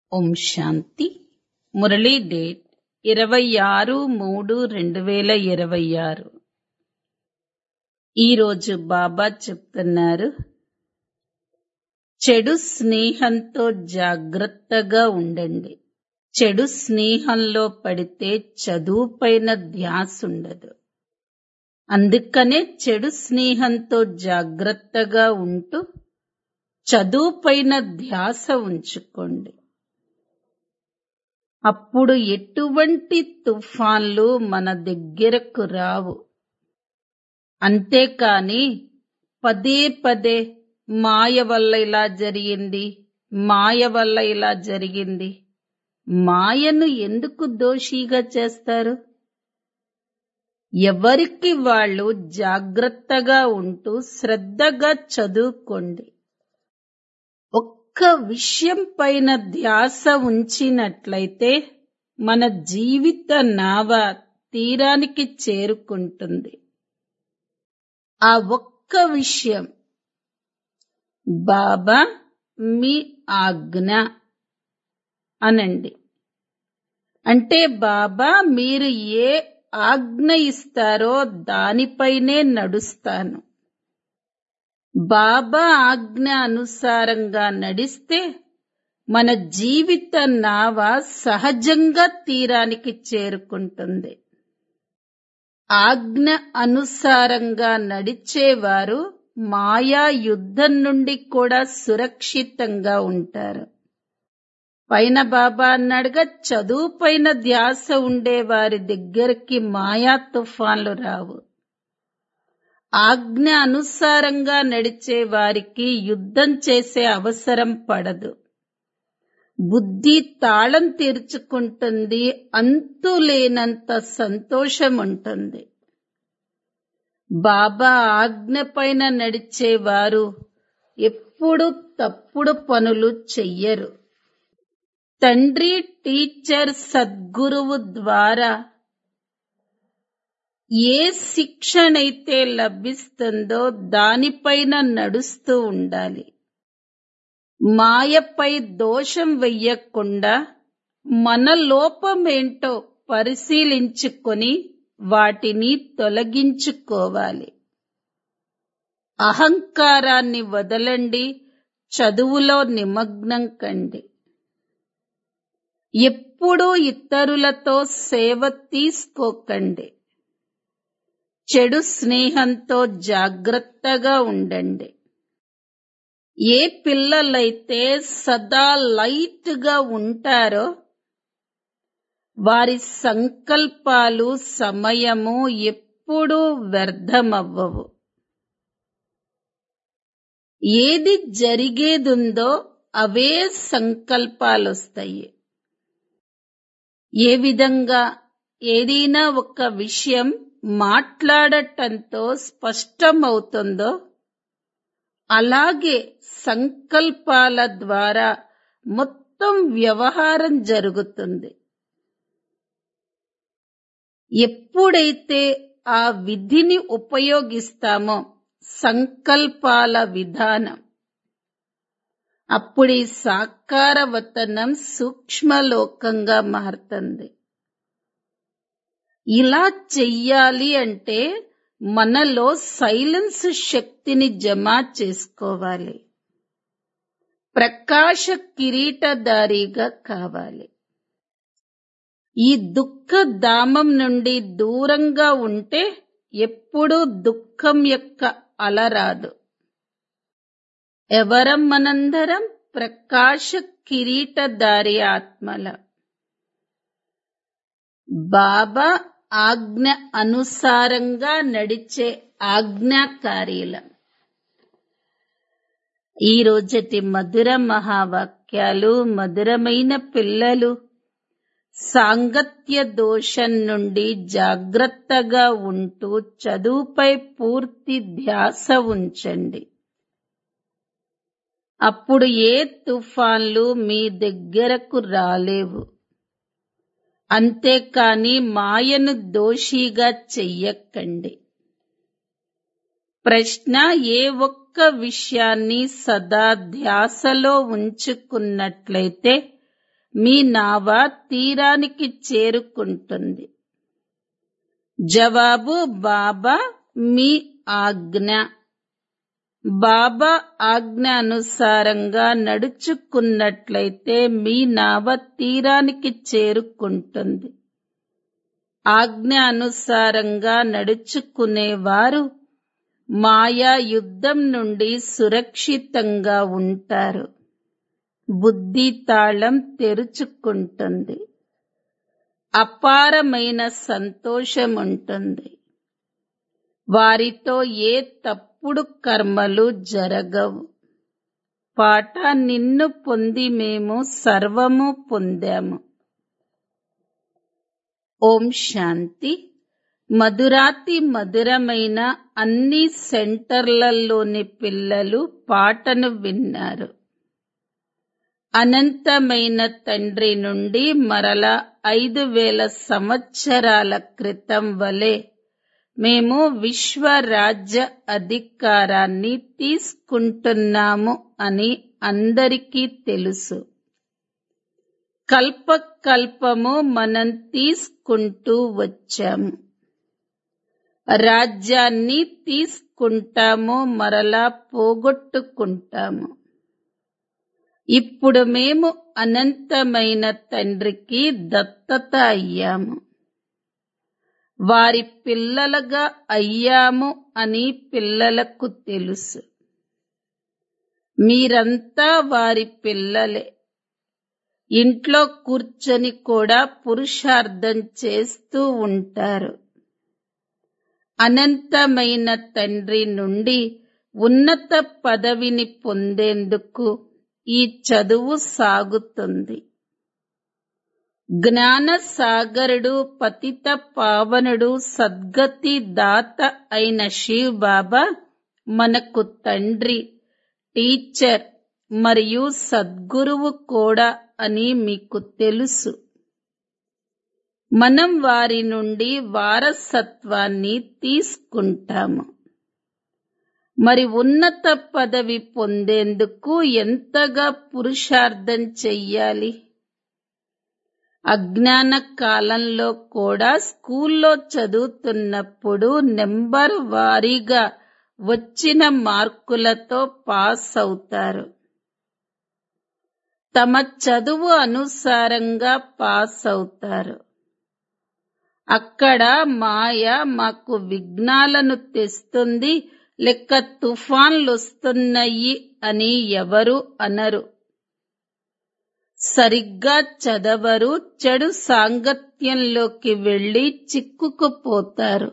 ఓం శాంతి Murali date ఇరవై ఆరు మూడు రెండు వేల ఇరవై ఆరు ఈరోజు బాబా చెప్తున్నారు చెడు స్నేహంతో జాగ్రత్తగా ఉండండి చెడు స్నేహంలో పడితే చదువుపైన ధ్యాస ఉండదు అందుకనే చెడు స్నేహంతో జాగ్రత్తగా ఉంటూ చదువుపైన ధ్యాస ఉంచుకోండి అప్పుడు ఎటువంటి తుఫాన్లు మన దగ్గరకు రావు అంతేకాని పదే పదే మాయ వల్ల ఇలా జరిగింది మాయ వల్ల ఇలా జరిగింది మాయను ఎందుకు దోషిగా చేస్తారు ఎవరికి వాళ్ళు జాగ్రత్తగా ఉంటూ శ్రద్ధగా చదువుకోండి ఒక్క విషయం పైన ధ్యాస ఉంచినట్లయితే మన జీవిత నావ తీరానికి చేరుకుంటుంది ఆ ఒక్క విషయం బాబా మీ ఆజ్ఞ అనండి అంటే బాబా మీరు ఏ ఆజ్ఞ ఇస్తారో దానిపైనే నడుస్తాను బాబా ఆజ్ఞ అనుసారంగా నడిస్తే మన జీవిత నావ సహజంగా తీరానికి చేరుకుంటుంది ఆజ్ఞ అనుసారంగా నడిచేవారు మాయా యుద్ధం నుండి కూడా సురక్షితంగా ఉంటారు పైన బాబా అన్నాడుగా చదువు పైన ధ్యాస ఉండే వారి దగ్గరికి మాయా తుఫాన్లు రావు ఆజ్ఞ అనుసారంగా నడిచే వారికి యుద్ధం చేసే అవసరం పడదు బుద్ధి తాళం తీర్చుకుంటుంది అంతు లేనంత సంతోషం ఉంటుంది బాబా ఆజ్ఞ పైన నడిచేవారు ఎప్పుడు తప్పుడు పనులు చెయ్యరు తండ్రి టీచర్ సద్గురువు ద్వారా ఏ శిక్షణైతే లభిస్తుందో దానిపైన నడుస్తూ ఉండాలి మాయపై దోషం వెయ్యకుండా మన లోపమేంటో పరిశీలించుకొని వాటిని తొలగించుకోవాలి అహంకారాన్ని వదలండి చదువులో నిమగ్నం కండి ఎప్పుడూ ఇతరులతో సేవ తీసుకోకండి చెడు స్నేహంతో జాగ్రత్తగా ఉండండి ఏ పిల్లలైతే సదా లైట్ గా ఉంటారో వారి సంకల్పాలు సమయము ఎప్పుడూ వ్యర్థమవ్వవు ఏది జరిగేదుందో అవే సంకల్పాలొస్తాయి ఏ విధంగా ఏదైనా ఒక విషయం మాట్లాడటంతో స్పష్టమవుతుందో అలాగే సంకల్పాల ద్వారా మొత్తం వ్యవహారం జరుగుతుంది ఎప్పుడైతే ఆ విధిని ఉపయోగిస్తామో సంకల్పాల విధానం అప్పుడు ఈ సాకారవతనం సూక్ష్మలోకంగా మారుతుంది ఇలా చెయ్యాలి అంటే మనలో సైలెన్స్ శక్తిని జమ చేసుకోవాలి ప్రకాశ కిరీటదారిగా కావాలి ఈ దుఃఖ ధామం నుండి దూరంగా ఉంటే ఎప్పుడూ దుఃఖం యొక్క అలరాదు ఎవరం మనందరం ప్రకాశ కిరీటదారి ఆత్మల బాబా ఆజ్ఞ అనుసారంగా నడిచే ఆజ్ఞాకారీలం ఈ రోజటి మధుర మహావాక్యాలు మధురమైన పిల్లలు సాంగత్య దోషం నుండి జాగ్రత్తగా ఉంటూ చదువుపై పూర్తి ధ్యాస ఉంచండి అప్పుడు ఏ తుఫాన్లు మీ దగ్గరకు రాలేవు అంతేకాని మాయను దోషిగా చెయ్యకండి ప్రశ్న ఏ ఒక్క విషయాన్ని సదా ధ్యాసలో ఉంచుకున్నట్లయితే మీ నావ తీరానికి చేరుకుంటుంది జవాబు బాబా మీ ఆజ్ఞ బాబా ఆజ్ఞ అనుసారంగా నడుచుకున్నట్లయితే మీ నావ తీరానికి చేరుకుంటుంది ఆజ్ఞ అనుసారంగా నడుచుకునేవారు మాయా యుద్ధం నుండి సురక్షితంగా ఉంటారు బుద్ధి తాళం తెరుచుకుంటుంది అపారమైన సంతోషం ఉంటుంది వారితో ఏ తప్పుడు కర్మలు జరగవు పాట నిన్ను పొంది మేము సర్వము పొందాము ఓం శాంతి మధురాతి మధురమైన అన్ని సెంటర్లలోని పిల్లలు పాటను విన్నారు అనంతమైన తండ్రి నుండి మరల ఐదు వేల సంవత్సరాల క్రితం వలె మేము విశ్వరాజ్య అధికారాన్ని తీసుకుంటున్నాము అని అందరికీ తెలుసు కల్పకల్పము మనం తీసుకుంటూ వచ్చాము రాజ్యాన్ని తీసుకుంటాము మరలా పోగొట్టుకుంటాము ఇప్పుడు మేము అనంతమైన తండ్రికి దత్తత అయ్యాము వారి పిల్లలుగా అయ్యాము అని పిల్లలకు తెలుసు మీరంతా వారి పిల్లలే ఇంట్లో కూర్చొని కూడా పురుషార్థం చేస్తూ ఉంటారు అనంతమైన తండ్రి నుండి ఉన్నత పదవిని పొందేందుకు ఈ చదువు సాగుతుంది జ్ఞాన సాగరుడు పతిత పావనుడు సద్గతి దాత అయిన శివ్ బాబా మనకు తండ్రి టీచర్ మరియు సద్గురువు కూడా అని మీకు తెలుసు మనం వారి నుండి వారసత్వాన్ని తీసుకుంటాము మరి ఉన్నత పదవి పొందేందుకు ఎంతగా పురుషార్థం చెయ్యాలి అజ్ఞాన కాలంలో కూడా స్కూల్లో చదువుతున్నప్పుడు నెంబర్ వారీగా వచ్చిన మార్కులతో పాస్ అవుతారు తమ చదువు అనుసారంగా పాస్ అవుతారు అక్కడ మాయ మాకు విఘ్నాలను తెస్తుంది లెక్క తుఫాన్లు వస్తున్నాయి అని ఎవరు అనరు సరిగ్గా చదవరు చెడు సాంగత్యంలోకి వెళ్లి చిక్కుకుపోతారు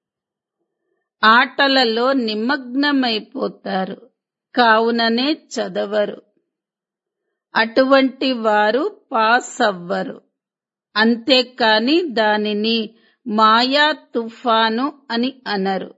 ఆటలలో నిమగ్నమైపోతారు కావుననే చదవరు అటువంటి వారు పాస్ అవ్వరు అంతేకాని దానిని మాయా తుఫాను అని అనరు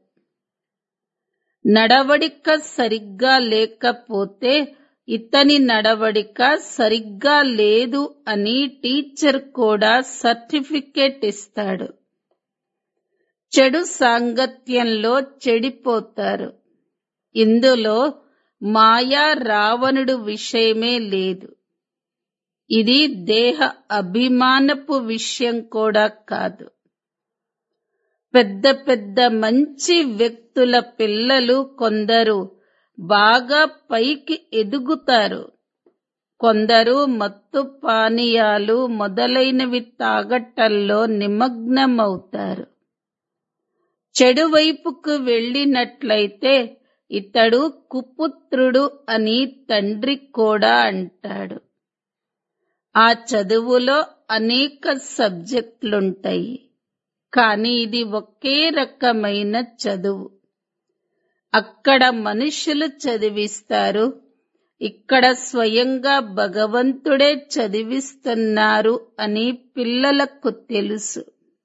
నడవడిక సరిగ్గా లేకపోతే ఇతని నడవడిక సరిగ్గా లేదు అని టీచర్ కూడా సర్టిఫికేట్ ఇస్తాడు చెడు సాంగత్యంలో చెడిపోతారు ఇందులో మాయా రావణుడు విషయమే లేదు ఇది దేహ అభిమానపు విషయం కూడా కాదు పెద్ద పెద్ద మంచి వ్యక్తుల పిల్లలు కొందరు బాగా పైకి ఎదుగుతారు కొందరు మత్తు పానీయాలు మొదలైనవి తాగటంలో నిమగ్నమవుతారు చెడు వైపుకు వెళ్ళినట్లయితే ఇతడు కుపుత్రుడు అని తండ్రి కూడా అంటాడు ఆ చదువులో అనేక సబ్జెక్టులుంటాయి కానీ ఇది ఒకే రకమైన చదువు అక్కడ మనుషులు చదివిస్తారు ఇక్కడ స్వయంగా భగవంతుడే చదివిస్తున్నారు అని పిల్లలకు తెలుసు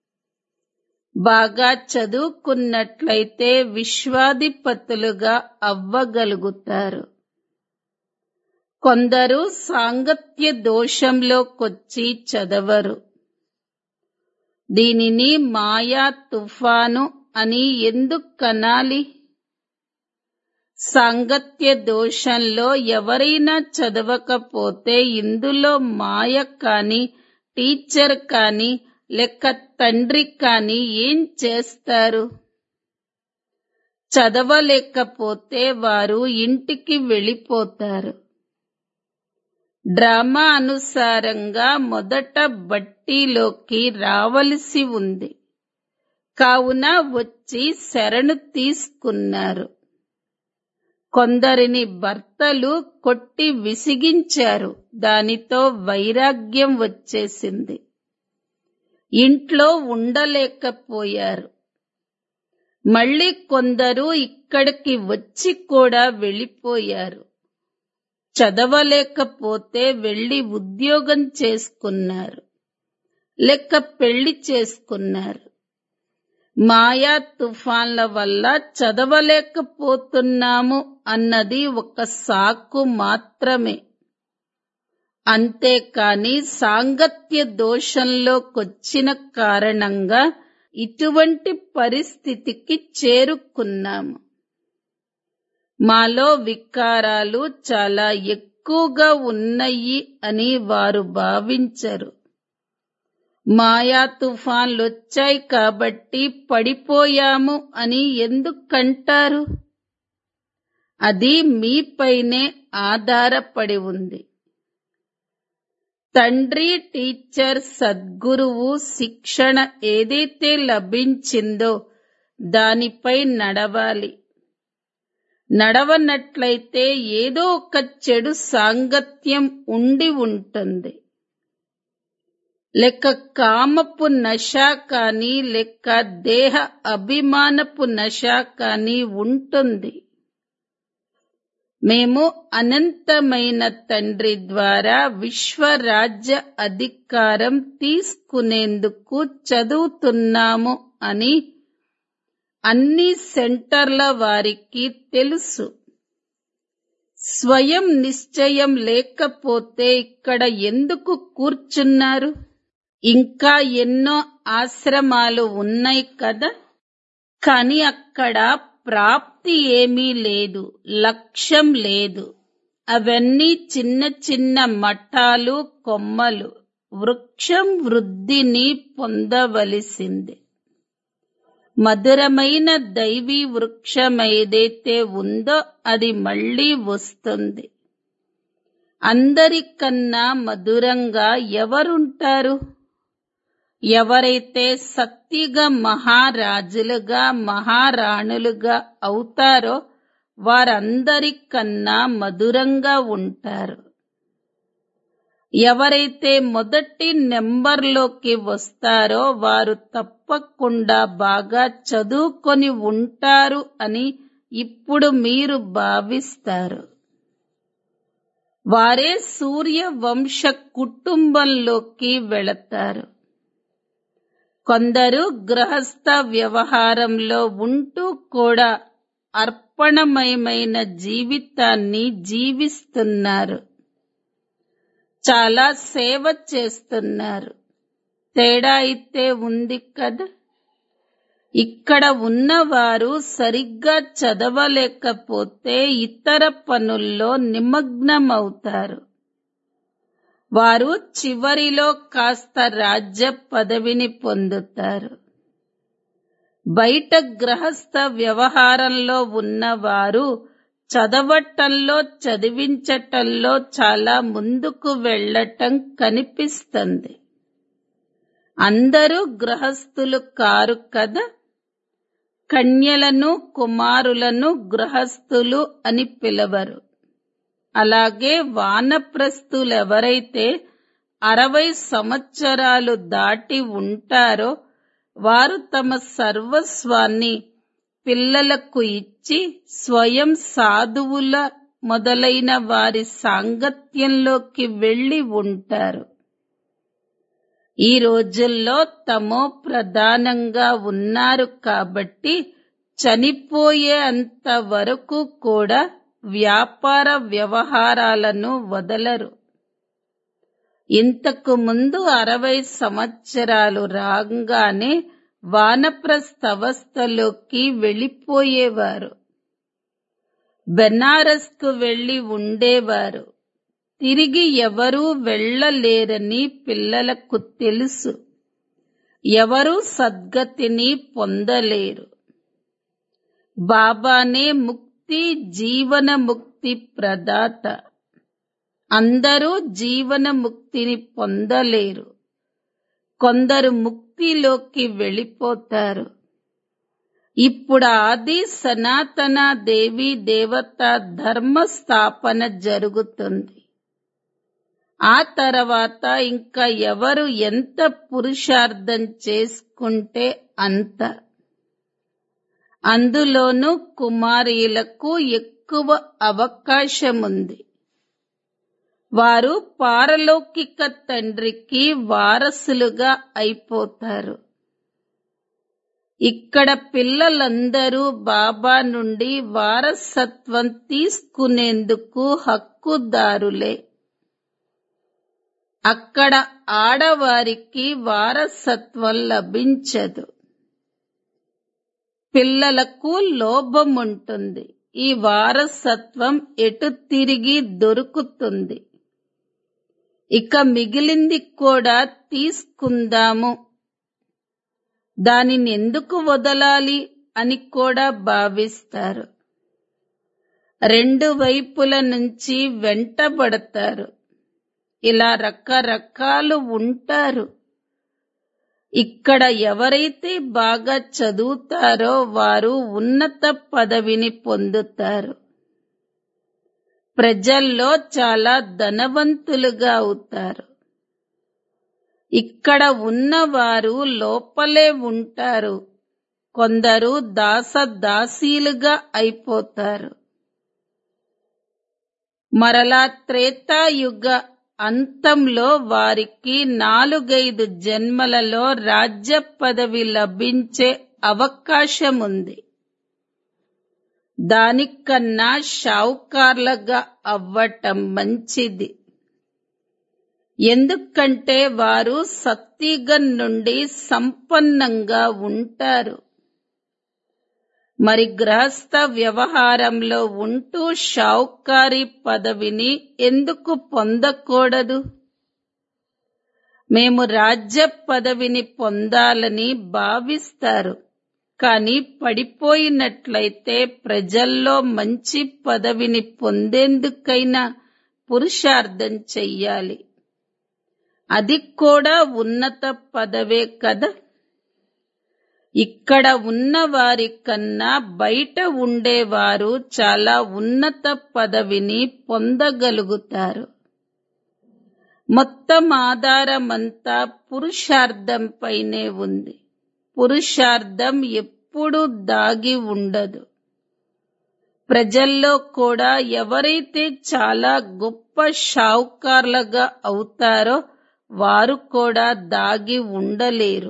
బాగా చదువుకున్నట్లయితే విశ్వాధిపతులుగా అవ్వగలుగుతారు కొందరు సాంగత్య దోషంలోకొచ్చి చదవరు దీనిని మాయా తుఫాను అని ఎందుకు కనాలి సాంగత్య దోషంలో ఎవరైనా చదవకపోతే ఇందులో మాయ కాని టీచర్ కాని లెక్క తండ్రి కాని ఏం చేస్తారు చదవలేకపోతే వారు ఇంటికి వెళ్ళిపోతారు డ్రామా అనుసారంగా మొదట బట్టీలోకి రావలసి ఉంది కావున వచ్చి శరణు తీసుకున్నారు కొందరిని భర్తలు కొట్టి విసిగించారు దానితో వైరాగ్యం వచ్చేసింది ఇంట్లో ఉండలేకపోయారు మళ్ళీ కొందరు ఇక్కడికి వచ్చి కూడా వెళ్ళిపోయారు చదవలేకపోతే వెళ్లి ఉద్యోగం చేసుకున్నారు లెక్క పెళ్లి చేసుకున్నారు మాయా తుఫాన్ల వల్ల చదవలేకపోతున్నాము అన్నది ఒక సాకు మాత్రమే అంతేకాని సాంగత్య దోషంలోకొచ్చిన కారణంగా ఇటువంటి పరిస్థితికి చేరుకున్నాము మాలో వికారాలు చాలా ఎక్కువగా ఉన్నాయి అని వారు భావించరు మాయా తుఫాన్లొచ్చాయి కాబట్టి పడిపోయాము అని ఎందుకంటారు అది మీపైనే ఆధారపడి ఉంది తండ్రి టీచర్ సద్గురువు శిక్షణ ఏదైతే లభించిందో దానిపై నడవాలి నడవనట్లయితే ఏదో ఒక చెడు సాంగత్యం ఉండి ఉంటుంది లెక్క కామపు నశ కాని లెక్క దేహ అభిమానపు నశ కాని ఉంటుంది మేము అనంతమైన తండ్రి ద్వారా విశ్వరాజ్య అధికారం తీసుకునేందుకు చదువుతున్నాము అని అన్ని సెంటర్ల వారికి తెలుసు స్వయం నిశ్చయం లేకపోతే ఇక్కడ ఎందుకు కూర్చున్నారు ఇంకా ఎన్నో ఆశ్రమాలు ఉన్నాయి కదా కానీ అక్కడ ప్రాప్తి ఏమీ లేదు లక్ష్యం లేదు అవన్నీ చిన్న చిన్న మఠాలు కొమ్మలు వృక్షం వృద్ధిని పొందవలసింది మధురమైన దైవీ వృక్షం ఏదైతే ఉందో అది మళ్ళీ వస్తుంది అందరికన్నా మధురంగా ఎవరుంటారు ఎవరైతే సత్తిగా మహారాజులుగా మహారాణులుగా అవుతారో వారందరికన్నా మధురంగా ఉంటారు ఎవరైతే మొదటి నెంబర్లోకి వస్తారో వారు తప్పకుండా బాగా చదువుకొని ఉంటారు అని ఇప్పుడు మీరు భావిస్తారు వారే సూర్య వంశ కుటుంబంలోకి వెళతారు కొందరు గృహస్థ వ్యవహారంలో ఉంటూ కూడా అర్పణమయమైన జీవితాన్ని జీవిస్తున్నారు చాలా సేవ చేస్తున్నారు తేడా అయితే ఉంది కదా ఇక్కడ ఉన్నవారు సరిగ్గా చదవలేకపోతే ఇతర పనుల్లో నిమగ్నమవుతారు వారు చివరిలో కాస్త రాజ్య పదవిని పొందుతారు బయట గ్రహస్థ వ్యవహారంలో ఉన్నవారు చదవటంలో చదివించటంలో చాలా ముందుకు వెళ్ళటం కనిపిస్తుంది అందరూ గృహస్థులు కారు కదా కన్యలను కుమారులను గృహస్థులు అని పిలవరు అలాగే వానప్రస్థులెవరైతే అరవై సంవత్సరాలు దాటి ఉంటారో వారు తమ సర్వస్వాన్ని పిల్లలకు ఇచ్చి స్వయం సాధువుల మొదలైన వారి సాంగత్యంలోకి వెళ్లి ఉంటారు ఈ రోజుల్లో తమో ప్రధానంగా ఉన్నారు కాబట్టి చనిపోయే అంత వరకు కూడా వ్యాపార వ్యవహారాలను వదలరు ఇంతకు ముందు అరవై సంవత్సరాలు రాగానే వానప్రస్థవస్థలోకి వెళ్ళిపోయేవారు బెనారస్కు వెళ్లి ఉండేవారు తిరిగి ఎవరూ వెళ్ళలేరని పిల్లలకు తెలుసు ఎవరూ సద్గతిని పొందలేరు బాబానే ముక్తి జీవన ముక్తి ప్రదాత అందరూ జీవన ముక్తిని పొందలేరు కొందరు ముక్తిలోకి వెళ్ళిపోతారు ఇప్పుడు ఆది సనాతన దేవి దేవత ధర్మ స్థాపన జరుగుతుంది ఆ తర్వాత ఇంకా ఎవరు ఎంత పురుషార్థం చేసుకుంటే అంత అందులోనూ కుమారీలకు ఎక్కువ అవకాశం ఉంది వారు పారలౌకిక తండ్రికి వారసులుగా అయిపోతారు ఇక్కడ పిల్లలందరూ బాబా నుండి వారసత్వం తీసుకునేందుకు హక్కుదారులే అక్కడ ఆడవారికి వారసత్వం లభించదు పిల్లలకు లోభం ఉంటుంది ఈ వారసత్వం ఎటు తిరిగి దొరుకుతుంది ఇక మిగిలింది కూడా తీసుకుందాము దానిని ఎందుకు వదలాలి అని కూడా భావిస్తారు రెండు వైపుల నుంచి వెంటబడతారు ఇలా రకరకాలు ఉంటారు ఇక్కడ ఎవరైతే బాగా చదువుతారో వారు ఉన్నత పదవిని పొందుతారు ప్రజల్లో చాలా ధనవంతులుగా అవుతారు ఇక్కడ ఉన్నవారు లోపలే ఉంటారు కొందరు దాస దాసీలుగా అయిపోతారు మరలా త్రేతాయుగ అంతంలో వారికి నాలుగైదు జన్మలలో రాజ్య పదవి లభించే అవకాశం ఉంది దానికన్నా షావుకార్లుగా అవ్వటం మంచిది ఎందుకంటే వారు సత్తిగన్ నుండి సంపన్నంగా ఉంటారు మరి గృహస్థ వ్యవహారంలో ఉంటూ షావుకారి పదవిని ఎందుకు పొందకూడదు మేము రాజ్య పదవిని పొందాలని భావిస్తారు కానీ పడిపోయినట్లయితే ప్రజల్లో మంచి పదవిని పొందేందుకైనా పురుషార్థం చెయ్యాలి అది కూడా ఉన్నత పదవే కదా ఇక్కడ ఉన్న వారి కన్నా బయట ఉండేవారు చాలా ఉన్నత పదవిని పొందగలుగుతారు మొత్తం ఆధారమంతా పురుషార్థంపైనే ఉంది పురుషార్థం ఎప్పుడూ దాగి ఉండదు ప్రజల్లో కూడా ఎవరైతే చాలా గొప్ప షావుకార్లుగా అవుతారో వారు కూడా దాగి ఉండలేరు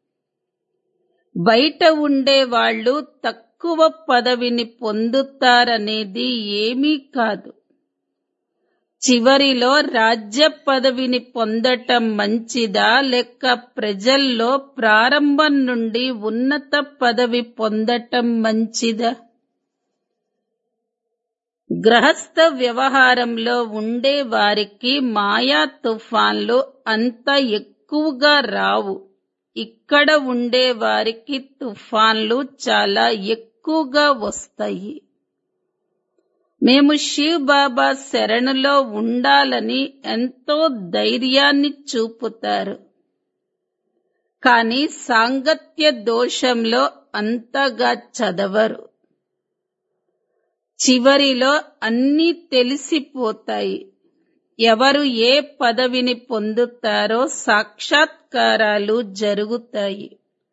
బయట ఉండే వాళ్ళు తక్కువ పదవిని పొందుతారనేది ఏమీ కాదు చివరిలో రాజ్య పదవిని పొందటం మంచిదా లేక ప్రజల్లో ప్రారంభం నుండి ఉన్నత పదవి పొందటం మంచిదా గ్రహస్థ వ్యవహారంలో ఉండే వారికి మాయా తుఫాన్లు అంత ఎక్కువగా రావు ఇక్కడ ఉండే వారికి తుఫాన్లు చాలా ఎక్కువగా వస్తాయి మేము శివ్ బాబా శరణులో ఉండాలని ఎంతో ధైర్యాన్ని చూపుతారు కానీ సాంగత్య దోషంలో అంతగా చదవరు చివరిలో అన్నీ తెలిసిపోతాయి ఎవరు ఏ పదవిని పొందుతారో సాక్షాత్కారాలు జరుగుతాయి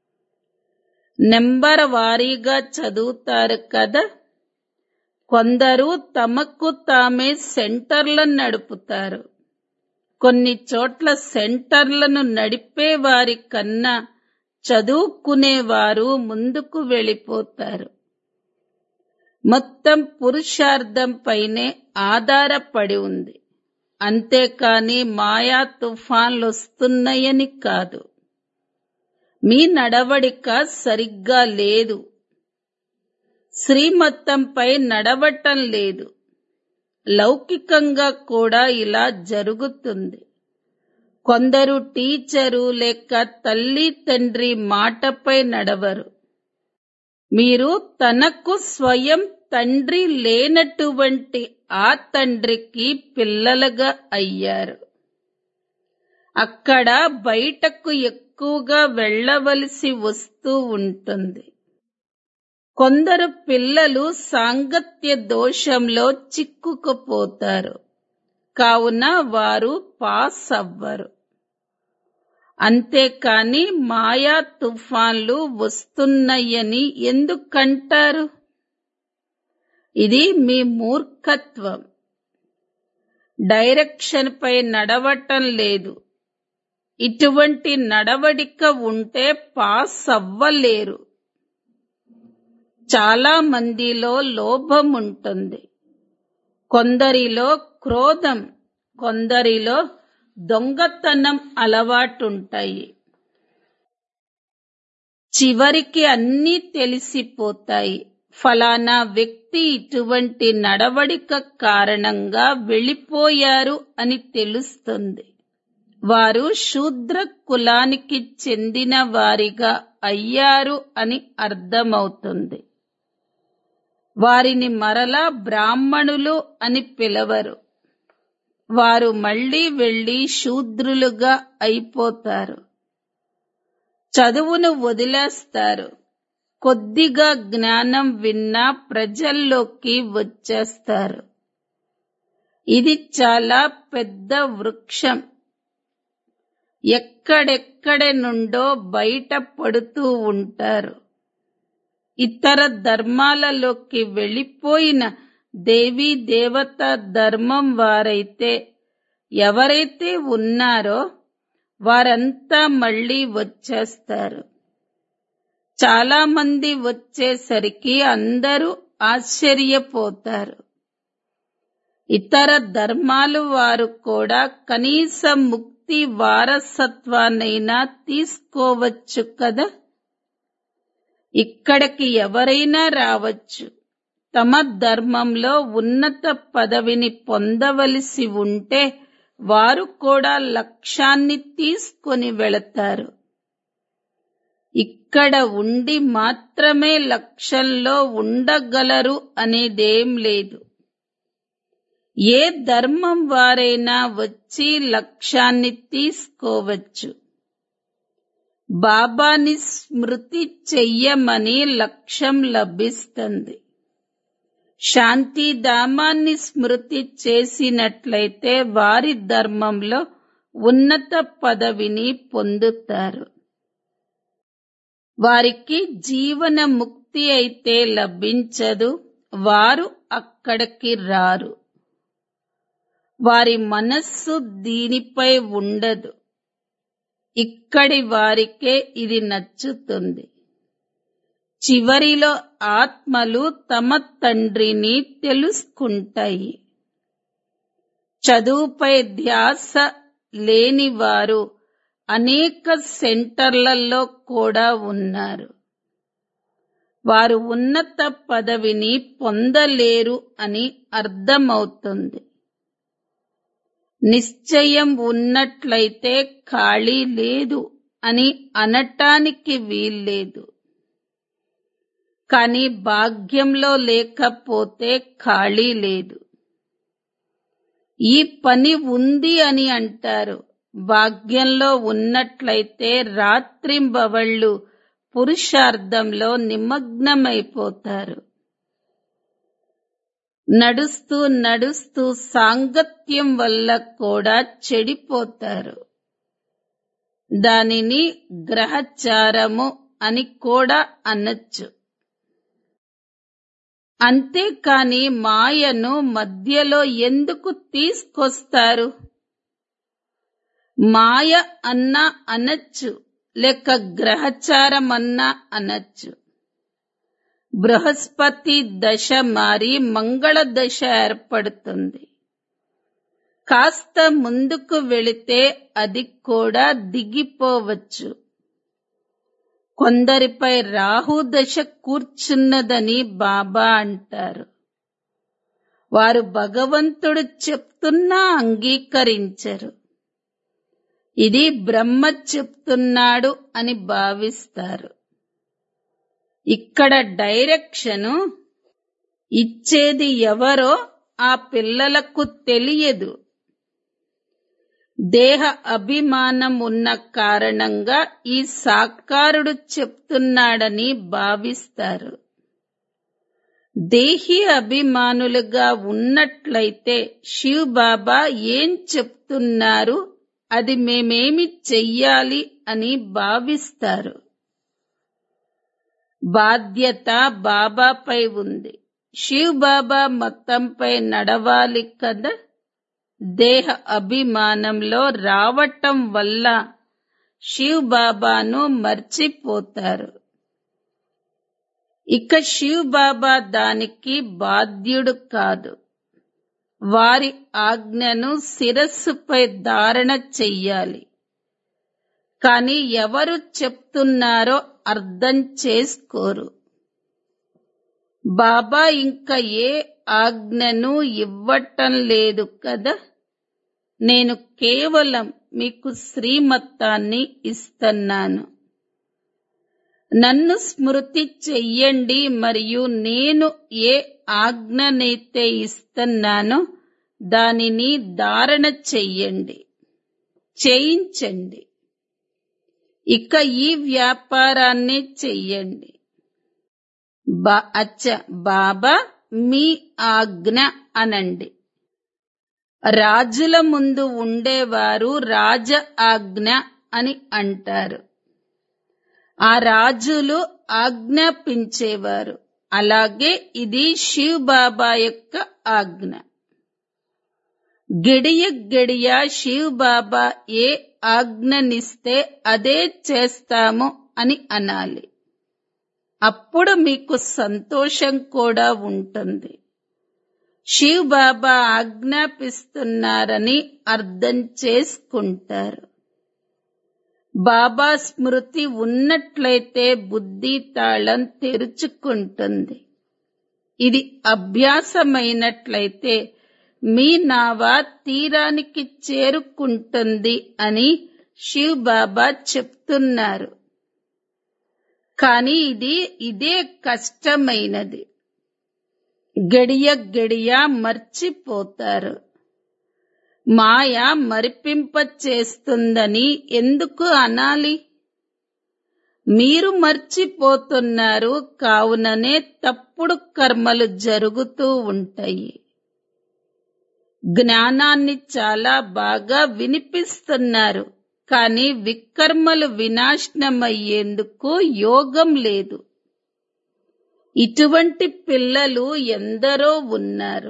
నెంబర్ వారీగా చదువుతారు కదా కొందరు తమకు తామే సెంటర్లను నడుపుతారు కొన్ని చోట్ల సెంటర్లను నడిపే వారి కన్నా చదువుకునేవారు ముందుకు వెళ్ళిపోతారు మొత్తం పురుషార్థం పైనే ఆధారపడి ఉంది అంతేకాని మాయా తుఫాన్లు వస్తున్నాయని కాదు మీ నడవడిక సరిగ్గా లేదు శ్రీమతంపై నడవటం లేదు లౌకికంగా కూడా ఇలా జరుగుతుంది కొందరు టీచరు లేక తల్లి తండ్రి మాటపై నడవరు మీరు తనకు స్వయం తండ్రి లేనటువంటి ఆ తండ్రికి పిల్లలుగా అయ్యారు అక్కడ బయటకు ఎక్కువగా వెళ్ళవలసి వస్తూ ఉంటుంది కొందరు పిల్లలు సాంగత్య దోషంలో చిక్కుకుపోతారు కావున వారు పాస్ అవ్వరు అంతేకాని మాయా తుఫాన్లు వస్తున్నాయని ఎందుకంటారు ఇది మీ మూర్ఖత్వం డైరెక్షన్ పై నడవటం లేదు ఇటువంటి నడవడిక ఉంటే పాస్ అవ్వలేరు చాలా మందిలో లోభం ఉంటుంది కొందరిలో క్రోధం కొందరిలో దొంగతనం అలవాటుంటాయి చివరికి అన్నీ తెలిసిపోతాయి ఫలానా వ్యక్తి ఇటువంటి నడవడిక కారణంగా వెళ్ళిపోయారు అని తెలుస్తుంది వారు శూద్ర కులానికి చెందిన వారిగా అయ్యారు అని అర్థమవుతుంది వారిని మరలా బ్రాహ్మణులు అని పిలవరు వారు మళ్ళీ వెళ్లి శూద్రులుగా అయిపోతారు చదువును వదిలేస్తారు కొద్దిగా జ్ఞానం విన్నా ప్రజల్లోకి వచ్చేస్తారు ఇది చాలా పెద్ద వృక్షం ఎక్కడెక్కడి నుండో బయట పడుతూ ఉంటారు ఇతర ధర్మాలలోకి వెళ్ళిపోయిన దేవీ దేవత ధర్మం వారైతే ఎవరైతే ఉన్నారో వారంతా మళ్ళీ వచ్చేస్తారు చాలా మంది వచ్చేసరికి అందరూ ఆశ్చర్యపోతారు ఇతర ధర్మాలు వారు కూడా కనీస ముక్తి వారసత్వానైనా తీసుకోవచ్చు కదా ఇక్కడికి ఎవరైనా రావచ్చు తమ ధర్మంలో ఉన్నత పదవిని పొందవలసి ఉంటే వారు కూడా లక్ష్యాన్ని తీసుకొని వెళతారు ఇక్కడ ఉండి మాత్రమే లక్ష్యంలో ఉండగలరు అనేదేం లేదు ఏ ధర్మం వారైనా వచ్చి లక్ష్యాన్ని తీసుకోవచ్చు బాబాని స్మృతి చెయ్యమని లక్ష్యం లభిస్తుంది శాంతిధామాన్ని స్మృతి చేసినట్లయితే వారి ధర్మంలో ఉన్నత పదవిని పొందుతారు వారికి జీవన ముక్తి అయితే లభించదు వారు అక్కడికి రారు వారి మనస్సు దీనిపై ఉండదు ఇక్కడి వారికే ఇది నచ్చుతుంది చివరిలో ఆత్మలు తమ తండ్రిని తెలుసుకుంటాయి చదువుపై ధ్యాస లేని వారు అనేక సెంటర్లలో కూడా ఉన్నారు వారు ఉన్నత పదవిని పొందలేరు అని అర్థమవుతుంది నిశ్చయం ఉన్నట్లయితే ఖాళీ లేదు అని అనటానికి వీల్లేదు కానీ భాగ్యంలో లేకపోతే ఖాళీ లేదు ఈ పని ఉంది అని అంటారు భాగ్యంలో ఉన్నట్లయితే రాత్రింబవళ్ళు పురుషార్థంలో నిమగ్నమైపోతారు నడుస్తూ నడుస్తూ సాంగత్యం వల్ల కూడా చెడిపోతారు దానిని గ్రహచారము అని కూడా అనొచ్చు అంతేకాని మాయను మధ్యలో ఎందుకు తీసుకొస్తారు మాయ అన్నా అనొచ్చు లేక గ్రహచారం అన్నా అనొచ్చు బృహస్పతి దశ మారి మంగళ దశ ఏర్పడుతుంది కాస్త ముందుకు వెళితే అది కూడా దిగిపోవచ్చు కొందరిపై రాహు దశ కూర్చున్నదని బాబా అంటారు వారు భగవంతుడు చెప్తున్నా అంగీకరించరు ఇది బ్రహ్మ చెప్తున్నాడు అని భావిస్తారు ఇక్కడ డైరెక్షను ఇచ్చేది ఎవరో ఆ పిల్లలకు తెలియదు దేహ అభిమానం ఉన్న కారణంగా ఈ సాకారుడు చెప్తున్నాడని భావిస్తారు దేహి అభిమానులుగా ఉన్నట్లయితే శివ్ బాబా ఏం చెప్తున్నారు అది మేమేమి చెయ్యాలి అని భావిస్తారు బాధ్యత బాబాపై ఉంది శివ్ బాబా మొత్తంపై నడవాలి కదా దేహ అభిమానంలో రావటం వల్ల శివ్ బాబాను మర్చిపోతారు ఇక శివ్ బాబా దానికి బాధ్యుడు కాదు వారి ఆజ్ఞను శిరస్సుపై ధారణ చెయ్యాలి కాని ఎవరు చెప్తున్నారో అర్థం చేసుకోరు బాబా ఇంకా ఏ ఆజ్ఞను ఇవ్వటం లేదు కదా నేను కేవలం మీకు శ్రీమత్తాన్ని ఇస్తున్నాను నన్ను స్మృతి చెయ్యండి మరియు నేను ఏ ఆజ్ఞనైతే ఇస్తున్నానో దానిని ధారణ చెయ్యండి చేయించండి ఇక ఈ వ్యాపారాన్ని చెయ్యండి బా అచ్చ బాబా మీ ఆజ్ఞ అనండి రాజుల ముందు ఉండేవారు రాజ ఆజ్ఞ అని అంటారు ఆ రాజులు ఆజ్ఞాపించేవారు అలాగే ఇది శివ్ బాబా యొక్క ఆజ్ఞ గడియ గడియ శివ్ బాబా ఏ ఆజ్ఞనిస్తే అదే చేస్తాము అని అనాలి అప్పుడు మీకు సంతోషం కూడా ఉంటుంది శివ్ బాబా ఆజ్ఞాపిస్తున్నారని అర్థం చేసుకుంటారు బాబా స్మృతి ఉన్నట్లయితే బుద్ధి తాళం తెరుచుకుంటుంది ఇది అభ్యాసమైనట్లయితే మీ నావ తీరానికి చేరుకుంటుంది అని శివ్ బాబా చెప్తున్నారు కానీ ఇది ఇదే కష్టమైనది గడియ గడియ మర్చిపోతారు మాయ మరిపింప చేస్తుందని ఎందుకు అనాలి మీరు మర్చిపోతున్నారు కావుననే తప్పుడు కర్మలు జరుగుతూ ఉంటాయి జ్ఞానాన్ని చాలా బాగా వినిపిస్తున్నారు కానీ వికర్మలు వినాశనమయ్యేందుకు యోగం లేదు ఇటువంటి పిల్లలు ఎందరో ఉన్నారు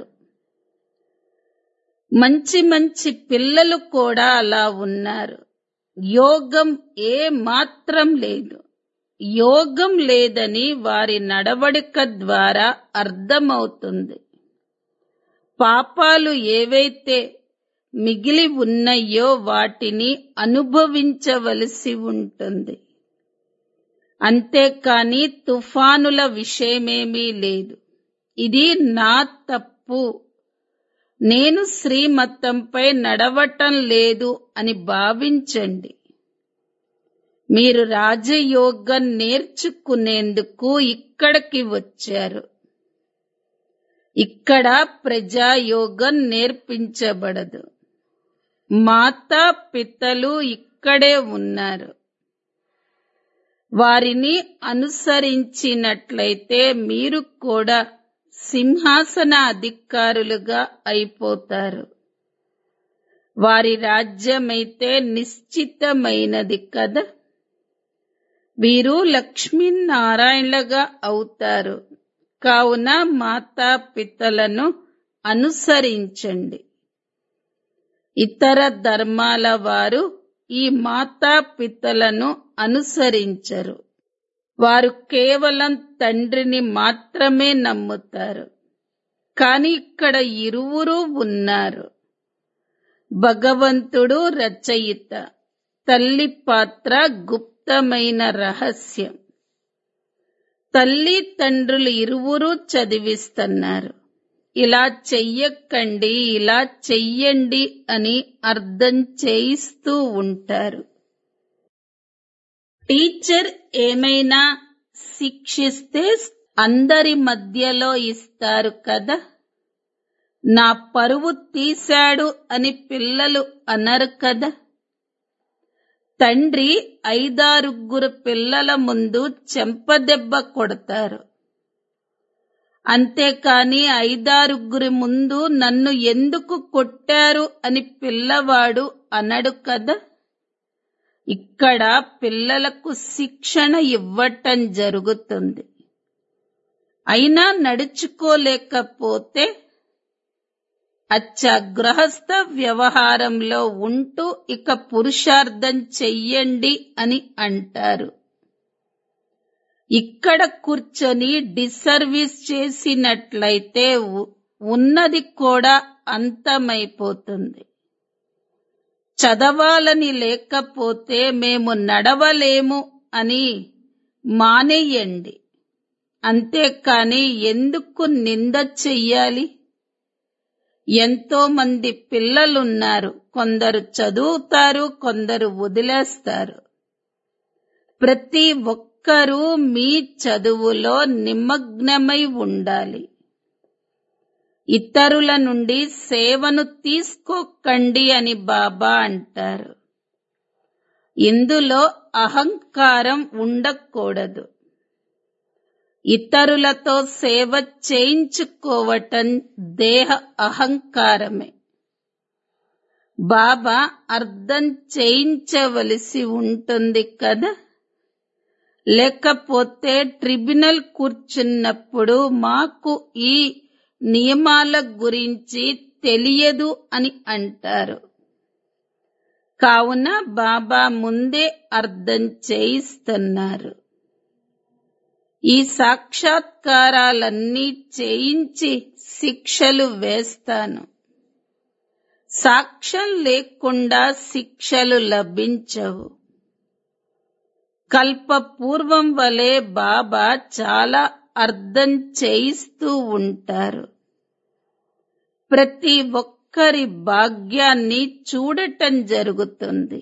మంచి మంచి పిల్లలు కూడా అలా ఉన్నారు యోగం ఏ మాత్రం లేదు యోగం లేదని వారి నడవడిక ద్వారా అర్థమవుతుంది పాపాలు ఏవైతే మిగిలి ఉన్నాయో వాటిని అనుభవించవలసి ఉంటుంది అంతేకాని తుఫానుల విషయమేమీ లేదు ఇది నా తప్పు నేను శ్రీమతంపై నడవటం లేదు అని భావించండి మీరు రాజయోగం నేర్చుకునేందుకు ఇక్కడికి వచ్చారు ఇక్కడ ప్రజాయోగం నేర్పించబడదు మాతా పితలు ఇక్కడే ఉన్నారు వారిని అనుసరించినట్లయితే మీరు కూడా సింహాసన అధికారులుగా అయిపోతారు వారి రాజ్యమైతే నిశ్చితమైనది కదా వీరు లక్ష్మీనారాయణలుగా అవుతారు కావున మాతా పితలను అనుసరించండి ఇతర ధర్మాల వారు ఈ మాతా పితలను అనుసరించరు వారు కేవలం తండ్రిని మాత్రమే నమ్ముతారు కాని ఇక్కడ ఇరువురు ఉన్నారు భగవంతుడు రచయిత తల్లి పాత్ర గుప్తమైన రహస్యం తల్లి తండ్రులు ఇరువురు చదివిస్తున్నారు ఇలా చెయ్యకండి ఇలా చెయ్యండి అని అర్థం చేయిస్తూ ఉంటారు టీచర్ ఏమైనా శిక్షిస్తే అందరి మధ్యలో ఇస్తారు కదా నా పరువు తీశాడు అని పిల్లలు అనరు కదా తండ్రి ఐదారుగురు పిల్లల ముందు చెంపదెబ్బ కొడతారు అంతేకాని ఐదారుగురి ముందు నన్ను ఎందుకు కొట్టారు అని పిల్లవాడు అనడు కదా ఇక్కడ పిల్లలకు శిక్షణ ఇవ్వటం జరుగుతుంది అయినా నడుచుకోలేకపోతే అచ్చా గృహస్థ వ్యవహారంలో ఉంటూ ఇక పురుషార్థం చెయ్యండి అని అంటారు ఇక్కడ కూర్చొని డిసర్వీస్ చేసినట్లయితే ఉ- ఉన్నది కూడా అంతమైపోతుంది చదవాలని లేకపోతే మేము నడవలేము అని మానేయండి అంతేకాని ఎందుకు నింద చెయ్యాలి ఎంతో మంది పిల్లలున్నారు కొందరు చదువుతారు కొందరు వదిలేస్తారు ప్రతి ఒక్కరూ మీ చదువులో నిమగ్నమై ఉండాలి ఇతరుల నుండి సేవను తీసుకోకండి అని బాబా అంటారు ఇందులో అహంకారం ఉండకూడదు ఇతరులతో సేవ చేయించుకోవటం దేహ అహంకారమే బాబా అర్థం చేయించవలసి ఉంటుంది కదా లేకపోతే ట్రిబ్యునల్ కూర్చున్నప్పుడు మాకు ఈ నియమాల గురించి తెలియదు అని అంటారు కావున బాబా ముందే అర్థం చేయిస్తున్నారు ఈ సాక్షాత్కారాలన్నీ చేయించి శిక్షలు వేస్తాను సాక్ష్యం లేకుండా శిక్షలు లభించవు కల్ప పూర్వం వలె బాబా చాలా అర్థం చేయిస్తూ ఉంటారు ప్రతి ఒక్కరి భాగ్యాన్ని చూడటం జరుగుతుంది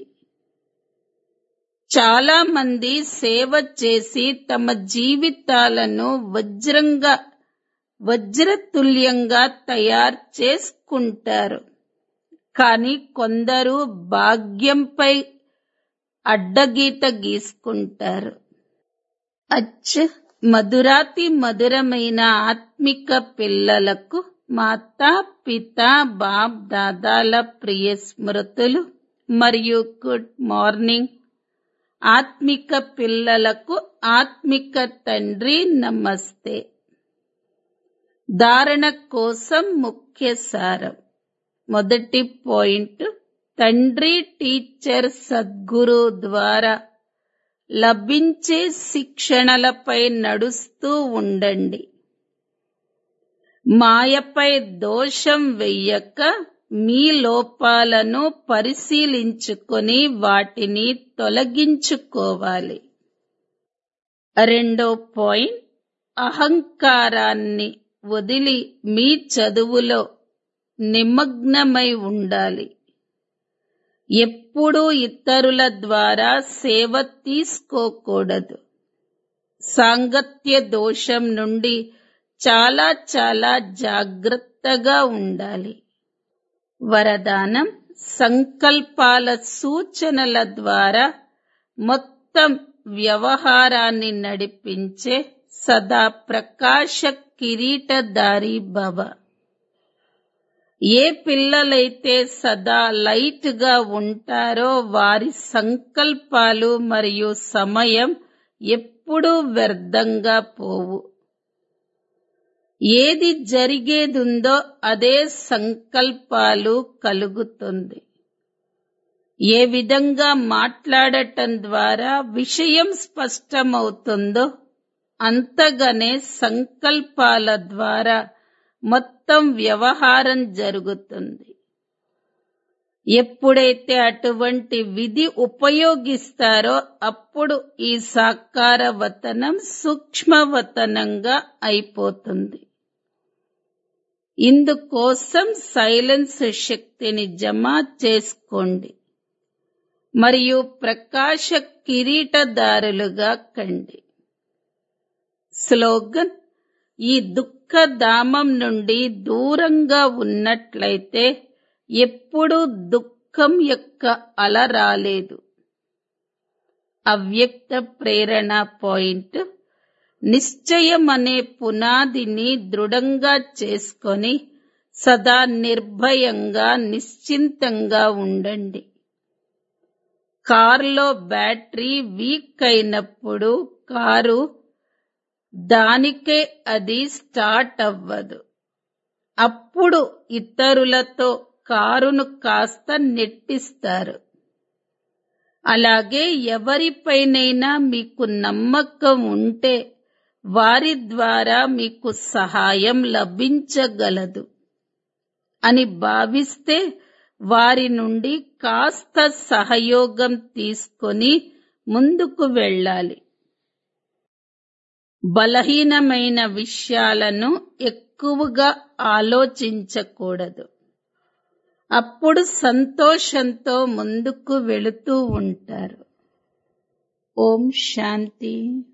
చాలా మంది సేవ చేసి తమ జీవితాలను వజ్రంగా వజ్రతుల్యంగా తయారు చేసుకుంటారు కానీ కొందరు భాగ్యంపై అడ్డగీత గీసుకుంటారు అచ్చ మధురాతి మధురమైన ఆత్మిక పిల్లలకు మాతా పిత బాప్ దాదాల ప్రియ స్మృతులు మరియు గుడ్ మార్నింగ్ ఆత్మిక పిల్లలకు ఆత్మిక తండ్రి నమస్తే ధారణ కోసం ముఖ్య సారం మొదటి పాయింట్ తండ్రి టీచర్ సద్గురు ద్వారా లభించే శిక్షణలపై నడుస్తూ ఉండండి మాయపై దోషం వెయ్యక మీ లోపాలను పరిశీలించుకొని వాటిని తొలగించుకోవాలి రెండో పాయింట్ అహంకారాన్ని వదిలి మీ చదువులో నిమగ్నమై ఉండాలి ఎప్పుడూ ఇతరుల ద్వారా సేవ తీసుకోకూడదు సాంగత్య దోషం నుండి చాలా చాలా జాగ్రత్తగా ఉండాలి వరదానం సంకల్పాల సూచనల ద్వారా మొత్తం వ్యవహారాన్ని నడిపించే సదా ప్రకాశ కిరీటధారి భవ ఏ పిల్లలైతే సదా లైట్ గా ఉంటారో వారి సంకల్పాలు మరియు సమయం ఎప్పుడూ వ్యర్థంగా పోవు ఏది జరిగేదుందో అదే సంకల్పాలు కలుగుతుంది ఏ విధంగా మాట్లాడటం ద్వారా విషయం స్పష్టమవుతుందో అంతగానే సంకల్పాల ద్వారా మొత్తం వ్యవహారం జరుగుతుంది ఎప్పుడైతే అటువంటి విధి ఉపయోగిస్తారో అప్పుడు ఈ సాకార వతనం సూక్ష్మవతనంగా అయిపోతుంది ఇందుకోసం సైలెన్స్ శక్తిని జమ చేసుకోండి మరియు ప్రకాశ కిరీటదారులుగా కండి స్లోగన్ ఈ దుఃఖధామం నుండి దూరంగా ఉన్నట్లయితే ఎప్పుడూ దుఃఖం యొక్క అల రాలేదు అవ్యక్త ప్రేరణ పాయింట్ నిశ్చయం అనే పునాదిని దృఢంగా చేసుకొని సదా నిర్భయంగా నిశ్చింతంగా ఉండండి కారులో బ్యాటరీ వీక్ అయినప్పుడు కారు దానికే అది స్టార్ట్ అవ్వదు అప్పుడు ఇతరులతో కారును కాస్త నెట్టిస్తారు అలాగే ఎవరిపైనైనా మీకు నమ్మకం ఉంటే వారి ద్వారా మీకు సహాయం లభించగలదు అని భావిస్తే వారి నుండి కాస్త సహయోగం తీసుకొని ముందుకు వెళ్ళాలి బలహీనమైన విషయాలను ఎక్కువగా ఆలోచించకూడదు అప్పుడు సంతోషంతో ముందుకు వెళుతూ ఉంటారు ఓం శాంతి